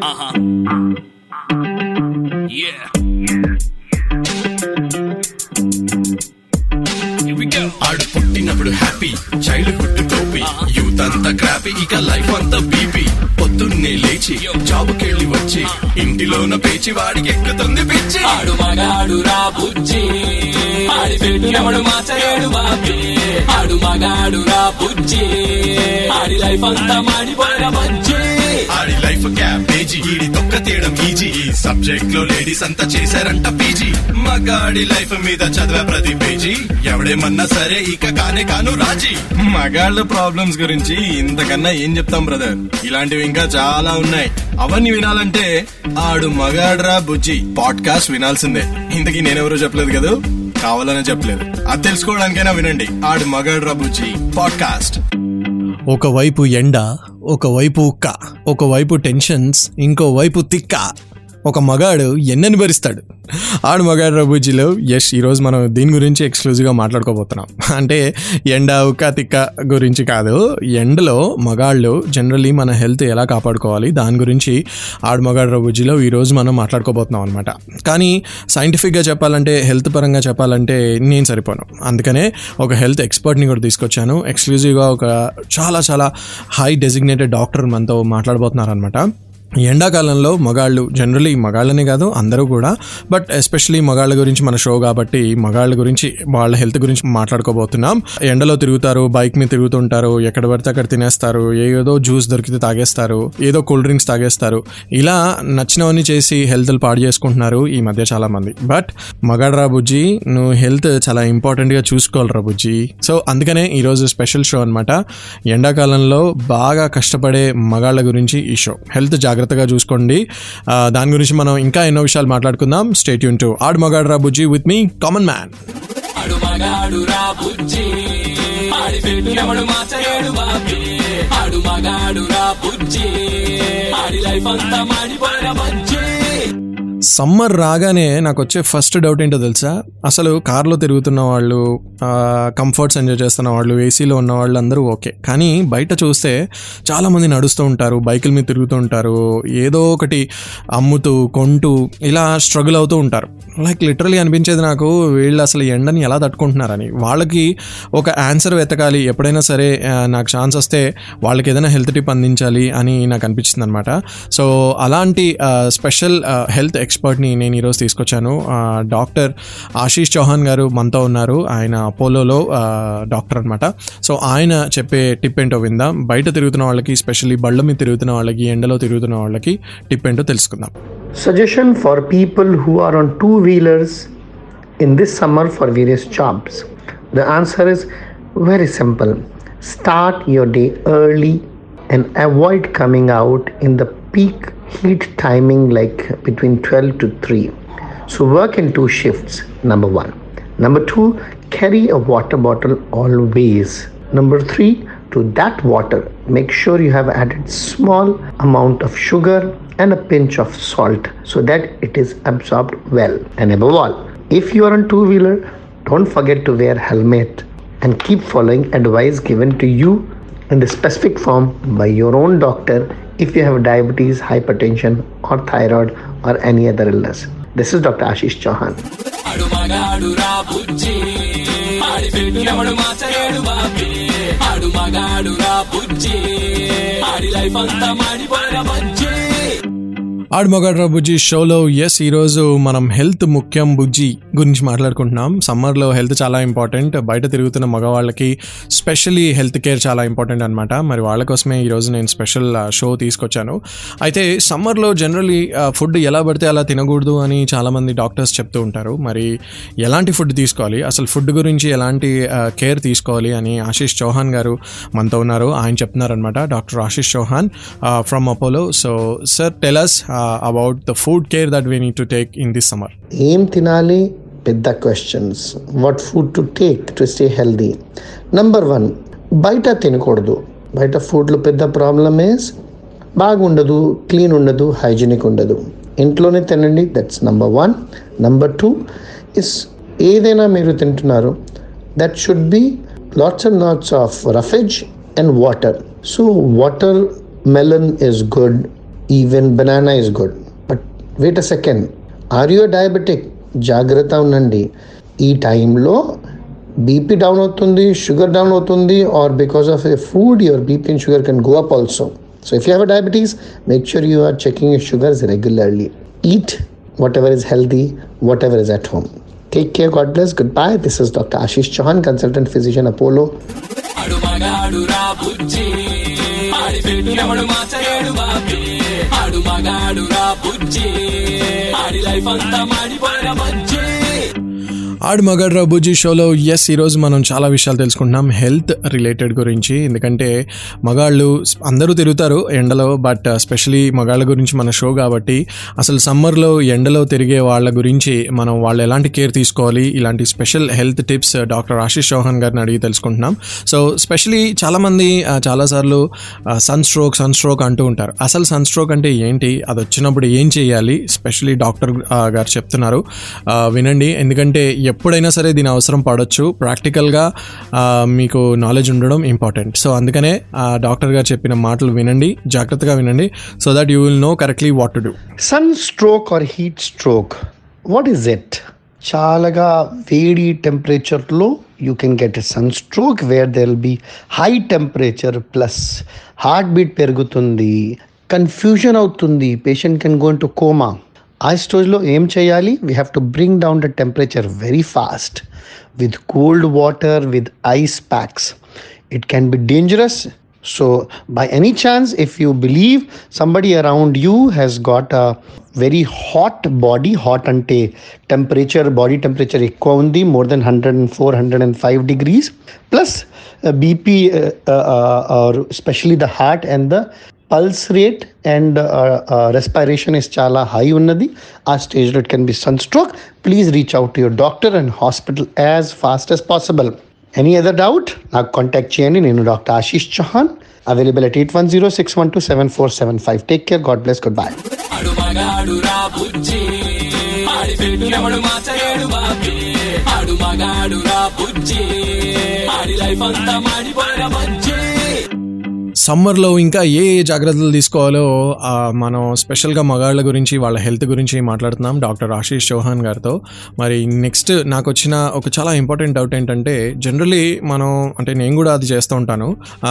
Uh-huh. Yeah. Here we go. ఆడు పుట్టినప్పుడు happy childhood టోపీ యూత్ అంతా క్రాపీ ఇక లైఫ్ అంతా బీపీ పొద్దున్నే లేచి జాబుకెళ్ళి వచ్చి ఇంటిలోన పేచి వాడికి ఎక్కుతుంది పిచ్చి ఆడు మగాడు రా బుజ్జి ఆడి పెట్టు ఎవడు మాచలేడు బాబీ ఆడు మగాడు రా బుజ్జి ఆడి లైఫ్ అంతా మాడిపోయిన బజ్జి ఆడి లైఫ్ క్యాబేజీ ఈడి తొక్క తీయడం ఈజీ ఈ సబ్జెక్ట్ లో లేడీస్ అంతా చేశారంట పీజీ మగాడి లైఫ్ మీద చదివే ప్రతి పేజీ ఎవడేమన్నా సరే ఇక కానే కాను రాజీ మగాళ్ళ ప్రాబ్లమ్స్ గురించి ఇంతకన్నా ఏం చెప్తాం బ్రదర్ ఇలాంటివి ఇంకా చాలా ఉన్నాయి అవన్నీ వినాలంటే ఆడు మగాడ్రా బుజ్జి పాడ్కాస్ట్ వినాల్సిందే ఇంతకీ నేనెవరో చెప్పలేదు కదా కావాలనే చెప్పలేదు అది తెలుసుకోవడానికైనా వినండి ఆడు మగాడ్రా బుజ్జి పాడ్కాస్ట్ ఒకవైపు ఎండ ఒకవైపు ఉక్క ఒకవైపు టెన్షన్స్ ఇంకోవైపు తిక్క ఒక మగాడు ఎన్నని భరిస్తాడు ఆడు మగాడు రబూజీలో ఎస్ ఈరోజు మనం దీని గురించి ఎక్స్క్లూజివ్గా మాట్లాడుకోబోతున్నాం అంటే ఎండ ఉక్క తిక్క గురించి కాదు ఎండలో మగాళ్ళు జనరలీ మన హెల్త్ ఎలా కాపాడుకోవాలి దాని గురించి ఆడు మగాడు రబూజీలో ఈరోజు మనం మాట్లాడుకోబోతున్నాం అనమాట కానీ సైంటిఫిక్గా చెప్పాలంటే హెల్త్ పరంగా చెప్పాలంటే నేను సరిపోను అందుకనే ఒక హెల్త్ ఎక్స్పర్ట్ని కూడా తీసుకొచ్చాను ఎక్స్క్లూజివ్గా ఒక చాలా చాలా హై డెసిగ్నేటెడ్ డాక్టర్ మనతో మాట్లాడబోతున్నారు అనమాట ఎండాకాలంలో మగాళ్ళు జనరలీ మగాళ్ళనే కాదు అందరూ కూడా బట్ ఎస్పెషలీ మగాళ్ళ గురించి మన షో కాబట్టి మగాళ్ళ గురించి వాళ్ళ హెల్త్ గురించి మాట్లాడుకోబోతున్నాం ఎండలో తిరుగుతారు బైక్ మీద తిరుగుతుంటారు ఎక్కడ పడితే అక్కడ తినేస్తారు ఏదో జ్యూస్ దొరికితే తాగేస్తారు ఏదో కూల్ డ్రింక్స్ తాగేస్తారు ఇలా నచ్చినవన్నీ చేసి హెల్త్ పాడు చేసుకుంటున్నారు ఈ మధ్య చాలా మంది బట్ మగాడ్రా బుజ్జి నువ్వు హెల్త్ చాలా ఇంపార్టెంట్గా చూసుకోవాలిరా బుజ్జి సో అందుకనే ఈరోజు స్పెషల్ షో అనమాట ఎండాకాలంలో బాగా కష్టపడే మగాళ్ళ గురించి ఈ షో హెల్త్ జాగ్రత్తగా చూసుకోండి ఆ, దాని గురించి మనం ఇంకా ఎన్నో విషయాలు మాట్లాడుకుందాం స్టేట్ యూన్ టు ఆడు మగాడ్రా బుజ్జి విత్ మీ కామన్ మ్యాన్ ఆడు మగాడు రా బుజ్జి ఆడి పెట్టు ఎవడు మాచలేడు బాబీ ఆడు మగాడు రా బుజ్జి ఆడి లైఫ్ అంతా మాడిపోయిన బజ్జి సమ్మర్ రాగానే నాకు వచ్చే ఫస్ట్ డౌట్ ఏంటో తెలుసా అసలు కార్లో తిరుగుతున్న వాళ్ళు కంఫర్ట్స్ ఎంజాయ్ చేస్తున్న వాళ్ళు ఏసీలో ఉన్న వాళ్ళు అందరూ ఓకే కానీ బయట చూస్తే చాలామంది నడుస్తూ ఉంటారు బైకుల మీద తిరుగుతూ ఉంటారు ఏదో ఒకటి అమ్ముతూ కొంటూ ఇలా స్ట్రగుల్ అవుతూ ఉంటారు లైక్ లిటరలీ అనిపించేది నాకు వీళ్ళు అసలు ఎండని ఎలా తట్టుకుంటున్నారని వాళ్ళకి ఒక ఆన్సర్ వెతకాలి ఎప్పుడైనా సరే ఆ, నాకు ఛాన్స్ వస్తే వాళ్ళకి ఏదైనా హెల్త్ టిప్ అందించాలి అని నాకు అనిపించింది అనమాట సో అలాంటి స్పెషల్ హెల్త్ ఎక్స్పర్ట్ని నేను ఈరోజు తీసుకొచ్చాను ఆ, డాక్టర్ ఆశీష్ చౌహాన్ గారు మనతో ఉన్నారు ఆయన అపోలోలో ఆ, డాక్టర్ అనమాట సో ఆయన చెప్పే టిప్ ఏంటో విందాం బయట తిరుగుతున్న వాళ్ళకి స్పెషల్లీ బళ్ళ మీద తిరుగుతున్న వాళ్ళకి ఎండలో తిరుగుతున్న వాళ్ళకి టిప్ ఏంటో తెలుసుకుందాం Suggestion for people who are on two wheelers in this summer for various jobs. The answer is very simple. Start your day early and avoid coming out in the peak heat timing like between 12 to 3. So work in two shifts, number one. Number two, carry a water bottle always. Number three, to that water, make sure you have added small amount of sugar and a pinch of salt so that it is absorbed well. And above all, if you are on two wheeler, don't forget to wear helmet and keep following advice given to you in the specific form by your own doctor if you have diabetes, hypertension, or thyroid, or any other illness. This is Dr. Ashish Chauhan. ఆడు మగాడు రా బుజ్జి ఆడి పెట్టు ఎవడు మాచలేడు బాబీ ఆడు మగాడు రా బుజ్జి ఆడి life అంతా మాడిపోయిన బజ్జి ఆడు మగాడ్రా బుజ్జి షోలో ఎస్ ఈరోజు మనం హెల్త్ ముఖ్యం బుజ్జి గురించి మాట్లాడుకుంటున్నాం సమ్మర్లో హెల్త్ చాలా ఇంపార్టెంట్ బయట తిరుగుతున్న మగవాళ్ళకి స్పెషల్లీ హెల్త్ కేర్ చాలా ఇంపార్టెంట్ అనమాట మరి వాళ్ళ కోసమే ఈరోజు నేను స్పెషల్ షో తీసుకొచ్చాను అయితే సమ్మర్లో జనరలీ ఫుడ్ ఎలా పడితే అలా తినకూడదు అని చాలామంది డాక్టర్స్ చెప్తూ ఉంటారు మరి ఎలాంటి ఫుడ్ తీసుకోవాలి అసలు ఫుడ్ గురించి ఎలాంటి కేర్ తీసుకోవాలి అని ఆశీష్ చౌహాన్ గారు మనతో ఉన్నారు ఆయన చెప్తున్నారనమాట doctor Ashish Chauhan from Apollo so sir tell us about the food care that we need to take in this summer ఏం తినాలి పెద్ద questions what food to take to stay healthy number one బయట తినకూడదు బయట ఫుడ్లో పెద్ద ప్రాబ్లమ్ ఏస్ బాగుండదు క్లీన్ ఉండదు హైజీనిక్ ఉండదు ఇంట్లోనే తినండి that's number one number two is ఏదైనా మీరు తింటున్నారు that should be lots and lots of roughage and water so water melon is good Even banana is good. But wait a second. Are you a diabetic? జాగ్రత్త ఉండండి ఈ టైంలో BP down అవుతుంది sugar down అవుతుంది or because of a food your BP and sugar can go up also so if you have diabetes make sure you are checking your sugars regularly eat whatever is healthy whatever is at home take care God bless good bye this is doctor Ashish Chauhan consultant physician Apollo ఆడు మగాడు రా బుజ్జి ఆడి పెట్టినవడు మాచలేడు బాబీ ఆడు మగాడు రా బుజ్జి ఆడి life అంతా మాడిపోయిన బజ్జి ఆడు మగడ్రా బుజ్జి షోలో ఎస్ ఈరోజు మనం చాలా విషయాలు తెలుసుకుంటున్నాం హెల్త్ రిలేటెడ్ గురించి ఎందుకంటే మగాళ్ళు అందరూ తిరుగుతారు ఎండలో బట్ స్పెషలీ మగాళ్ళ గురించి మన షో కాబట్టి అసలు సమ్మర్లో ఎండలో తిరిగే వాళ్ళ గురించి మనం వాళ్ళు ఎలాంటి కేర్ తీసుకోవాలి ఇలాంటి special health tips doctor Ashish Chauhan గారిని అడిగి తెలుసుకుంటున్నాం సో స్పెషలీ చాలామంది ఆ, చాలాసార్లు సన్ స్ట్రోక్ సన్ స్ట్రోక్ అంటూ ఉంటారు అసలు సన్ స్ట్రోక్ అంటే ఏంటి అది వచ్చినప్పుడు ఏం చేయాలి స్పెషలీ డాక్టర్ ఆ, గారు చెప్తున్నారు ఆ, వినండి ఎందుకంటే ఎప్పుడైనా సరే దీని అవసరం పడవచ్చు ప్రాక్టికల్గా ఆ, మీకు నాలెడ్జ్ ఉండడం ఇంపార్టెంట్ సో అందుకనే ఆ, డాక్టర్ గారు చెప్పిన మాటలు వినండి జాగ్రత్తగా వినండి so that you will know correctly what to do sun stroke or heat stroke what is it చాలాగా వేడి టెంపరేచర్లో you can get a sun stroke where there will be high temperature plus heart beat పెరుగుతుంది confusion అవుతుంది patient can go to coma ఆ స్టేజ్లో ఏం చేయాలి we have to bring down the temperature very fast with cold water with ice packs it can be dangerous so by any chance if you believe somebody around you has got a very hot body hot ante temperature body temperature ఎక్కువ ఉంది more than 104 105 degrees plus uh, bp uh, uh, uh, or especially the heart and the pulse rate and uh, uh, respiration is చాలా high ఉన్నది ఆ స్టేజ్లో it can be sunstroke please reach out to your doctor and hospital as fast as possible any other doubt నాకు contact చేయండి నేను doctor Ashish Chauhan available at eight one zero six one two seven four seven five take care God bless good bye ఆడు మగాడు రా బుజ్జి ఆడి పెట్టినవడు మాచలేడు బాబీ ఆడు మగాడు రా బుజ్జి ఆడి life అంతా మాడిపోయిన బజ్జి సమ్మర్లో ఇంకా ఏ ఏ జాగ్రత్తలు తీసుకోవాలో ఆ, మనం స్పెషల్గా మగాళ్ళ గురించి వాళ్ళ హెల్త్ గురించి మాట్లాడుతున్నాం డాక్టర్ ఆశీష్ చౌహాన్ గారితో మరి నెక్స్ట్ నాకు వచ్చిన ఒక చాలా ఇంపార్టెంట్ డౌట్ ఏంటంటే జనరలీ మనం అంటే నేను కూడా అది చేస్తూ ఉంటాను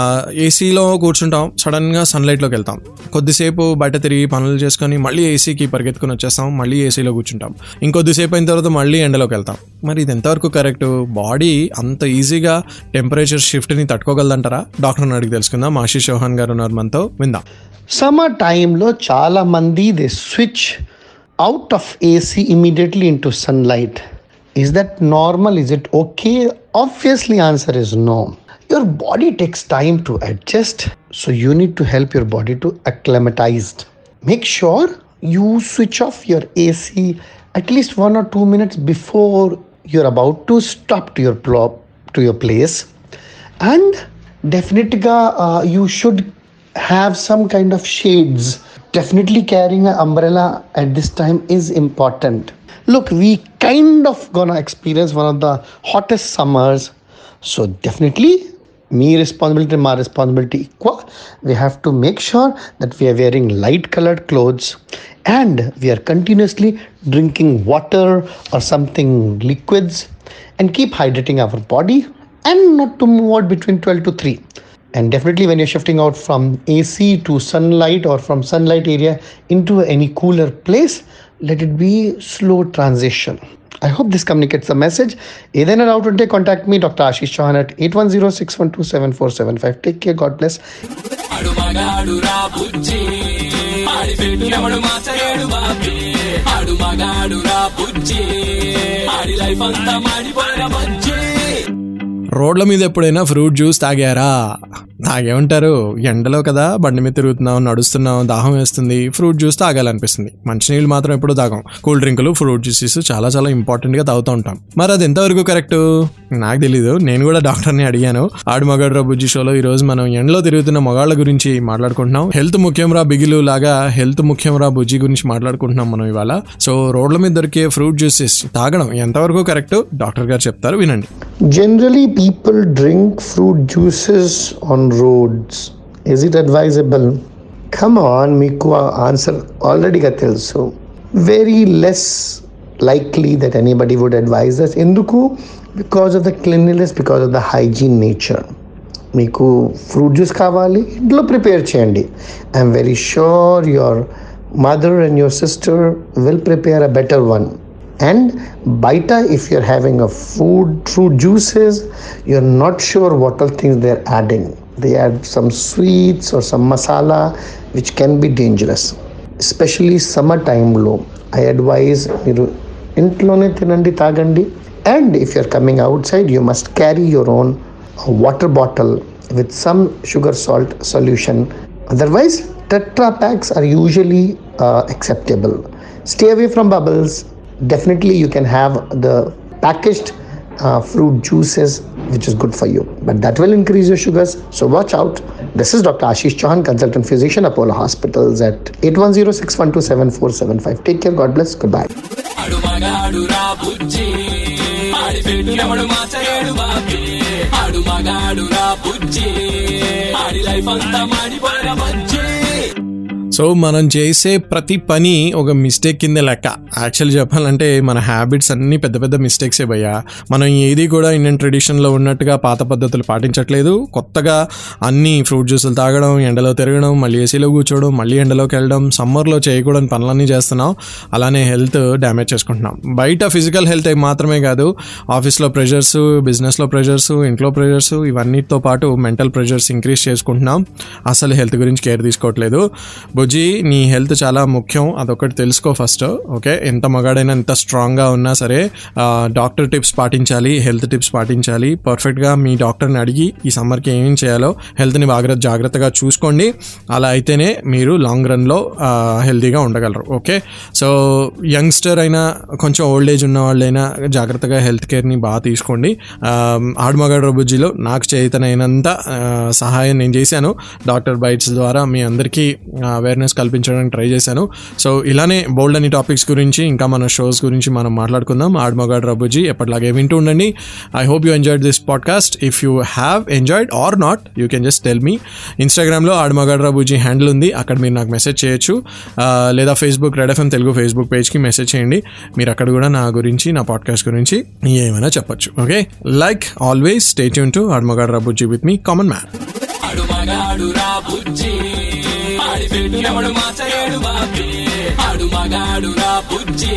ఏసీలో కూర్చుంటాం సడన్గా సన్లైట్లోకి వెళ్తాం కొద్దిసేపు బయట తిరిగి పనులు చేసుకొని మళ్ళీ ఏసీకి పరిగెత్తుకుని వచ్చేస్తాం మళ్ళీ ఏసీలో కూర్చుంటాం ఇంకొద్దిసేపు అయిన తర్వాత మళ్ళీ ఎండలోకి వెళ్తాం మరి ఇది ఎంతవరకు కరెక్ట్ బాడీ అంత ఈజీగా టెంపరేచర్ షిఫ్ట్ని తట్టుకోగలదంటారా డాక్టర్ని అడిగి తెలుసుకుందాం ఆశీష్ చౌహాన్ గారు ఉన్నారు మనతో విందాం సమ్మర్ టైంలో చాలా మంది they switch out of AC immediately into sunlight is that normal is it okay obviously answer is no your body takes time to adjust so you need to help your body to acclimatised make sure you switch off your AC at least one or two minutes before you're about to stop to your plop to your place and definitely uh, you should have some kind of shades definitely carrying an umbrella at this time is important look we kind of gonna experience one of the hottest summers so definitely me responsibility my responsibility equal we have to make sure that we are wearing light colored clothes and we are continuously drinking water or something liquids and keep hydrating our body and not to move out between 12 to 3 and definitely when you're shifting out from ac to sunlight or from sunlight area into any cooler place let it be slow transition I hope this communicates the message. ఏదైనా doubt ఉంటే contact మీ doctor Ashish Chauhan at eight one zero six one two seven four seven five take care God bless ఆడు మగాడు రా బుజ్జి ఆడి పెట్టినవడు మాచలేడు బాబీ ఆడు మగాడు రా బుజ్జి ఆడి life అంతా మాడిపోయిన బజ్జి రోడ్ల మీద ఎప్పుడైనా ఫ్రూట్ జ్యూస్ తాగారా తాగేమంటారు ఎండలో కదా బండి మీద తిరుగుతున్నాం నడుస్తున్నాం దాహం వేస్తుంది ఫ్రూట్ జ్యూస్ తాగాలనిపిస్తుంది మంచినీళ్ళు మాత్రం ఎప్పుడు తాగం కూల్ డ్రింకులు ఫ్రూట్ జ్యూసెస్ చాలా చాలా ఇంపార్టెంట్ గా తాగుతూ ఉంటాం మరి అది ఎంతవరకు కరెక్ట్ నాకు తెలీదు నేను కూడా డాక్టర్ని అడిగాను ఆడు మగాడు బుజ్జి షోలో ఈ రోజు మనం ఎండలో తిరుగుతున్న మగాళ్ళ గురించి మాట్లాడుకుంటున్నాం హెల్త్ ముఖ్యం రా బిగిలు లాగా హెల్త్ ముఖ్యం రా బుజ్జి గురించి మాట్లాడుకుంటున్నాం మనం ఇవాళ సో రోడ్ల మీద దొరికే ఫ్రూట్ జ్యూసెస్ తాగడం ఎంతవరకు కరెక్ట్ డాక్టర్ గారు చెప్తారు వినండి Generally, people drink fruit juices on roads. Is it advisable? Come on మీకు ఆన్సర్ ఆల్రెడీగా తెలుసు very less likely that anybody would advise us ఎందుకు because of the cleanliness because of the hygiene nature మీకు fruit juice కావాలి ఇంట్లో prepare చేయండి I'm very sure your mother and your sister will prepare a better one and బయట if you're having a food fruit juices you're not sure what all things they are adding they add some sweets are some masala which can be dangerous especially summer టైంలో I advise మీరు ఇంట్లోనే తినండి తాగండి and if you're coming outside you must carry your own water bottle with some sugar salt solution otherwise tetra packs are usually acceptable stay away from bubbles definitely you can have the packaged uh, fruit juices which is good for you but that will increase your sugars so watch out this is dr ashish chauhan consultant physician apollo hospitals at 810-612-7475 take care god bless goodbye ఆడు మగాడు రా బుజ్జి ఆడి పెట్టినప్పుడు మాచలేడు బాబీ ఆడు మగాడు రా బుజ్జి ఆడి life అంతా మాడిపోయిన బుజ్జి so మనం చేసే ప్రతి పని ఒక మిస్టేక్ కింద లెక్క యాక్చువల్ చెప్పాలంటే మన హ్యాబిట్స్ అన్నీ పెద్ద పెద్ద మిస్టేక్సే భయ్యా మనం ఏది కూడా ఇండియన్ ట్రెడిషన్లో ఉన్నట్టుగా పాత పద్ధతులు పాటించట్లేదు కొత్తగా అన్ని ఫ్రూట్ జ్యూసులు తాగడం ఎండలో తిరగడం మళ్ళీ ఏసీలో కూర్చోవడం మళ్ళీ ఎండలోకి వెళ్ళడం సమ్మర్లో చేయకూడని పనులన్నీ చేస్తున్నాం అలానే హెల్త్ డ్యామేజ్ చేసుకుంటున్నాం బయట ఫిజికల్ హెల్త్ మాత్రమే కాదు ఆఫీస్లో ప్రెషర్స్ బిజినెస్లో ప్రెషర్స్ ఇంట్లో ప్రెషర్స్ ఇవన్నిటితో పాటు మెంటల్ ప్రెషర్స్ ఇంక్రీజ్ చేసుకుంటున్నాం అసలు హెల్త్ గురించి కేర్ తీసుకోవట్లేదు బుజ్జి నీ హెల్త్ చాలా ముఖ్యం అదొకటి తెలుసుకో ఫస్ట్ ఓకే ఎంత మగాడైనా ఎంత స్ట్రాంగ్గా ఉన్నా సరే డాక్టర్ టిప్స్ పాటించాలి హెల్త్ టిప్స్ పాటించాలి పర్ఫెక్ట్గా మీ డాక్టర్ని అడిగి ఈ సమ్మర్కి ఏం చేయాలో హెల్త్ని బాగా జాగ్రత్తగా చూసుకోండి అలా అయితేనే మీరు లాంగ్ రన్లో హెల్తీగా ఉండగలరు ఓకే సో యంగ్స్టర్ అయినా కొంచెం ఓల్డ్ ఏజ్ ఉన్న వాళ్ళైనా జాగ్రత్తగా హెల్త్ కేర్ని బాగా తీసుకోండి ఆడమగాడు రబుజ్జిలో నాకు చేతనైనంత ఆ, సహాయం నేను చేశాను డాక్టర్ బైట్స్ ద్వారా మీ అందరికీ అవేర్నెస్ కల్పించడానికి ట్రై చేశాను సో ఇలానే బోల్డ్ అని టాపిక్స్ గురించి ఇంకా మన షోస్ గురించి మనం మాట్లాడుకుందాం ఆడమగాడు రబుజీ ఎప్పటిలాగే వింటూ ఉండండి I hope you enjoyed this podcast if you have enjoyed or not you can just tell me ఇన్స్టాగ్రామ్లో ఆడమగాడు రబుజీ హ్యాండిల్ ఉంది అక్కడ మీరు నాకు మెసేజ్ చేయొచ్చు ఆ, లేదా Facebook Red FM Telugu Facebook పేజ్కి మెసేజ్ చేయండి మీరు అక్కడ కూడా నా గురించి నా పాడ్కాస్ట్ గురించి ఏమైనా చెప్పొచ్చు okay like always stay tune to ఆడమగాడు రబుజీ విత్ మీ కామన్ మ్యాన్ ఆడు మగాడు రా బుజ్జి ఆడి పెట్టినప్పుడు మాచలేడు బాబీ ఆడు మగాడు రా బుజ్జి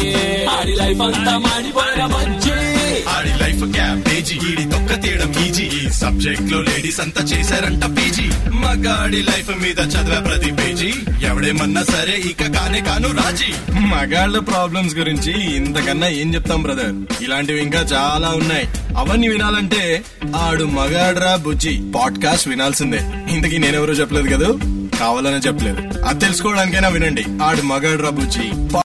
ఆడి లైఫ్ అంతా మాడిపోయిన బుజ్జి ఆడి లైఫ్ క్యాబేజీ ఈడి తొక్క తీయడం ఈజీ ఈ సబ్జెక్ట్ లో లేడీస్ అంతా చేశారంట పీజీ మగాడి లైఫ్ మీద చదివే ప్రతి పేజీ ఎవడేమన్నా సరే ఇక కానే కాను రాజీ మగాళ్ళ ప్రాబ్లమ్స్ గురించి ఇంతకన్నా ఏం చెప్తాం బ్రదర్ ఇలాంటివి ఇంకా చాలా ఉన్నాయి అవన్నీ వినాలంటే ఆడు మగాడ్రా బుజ్జి పాడ్కాస్ట్ వినాల్సిందే ఇంతకీ నేనెవరో చెప్పలేదు కదా కావాలనే చెప్పలేదు అది తెలుసుకోవడానికైనా వినండి ఆడు మగాడ్రా బుజ్జి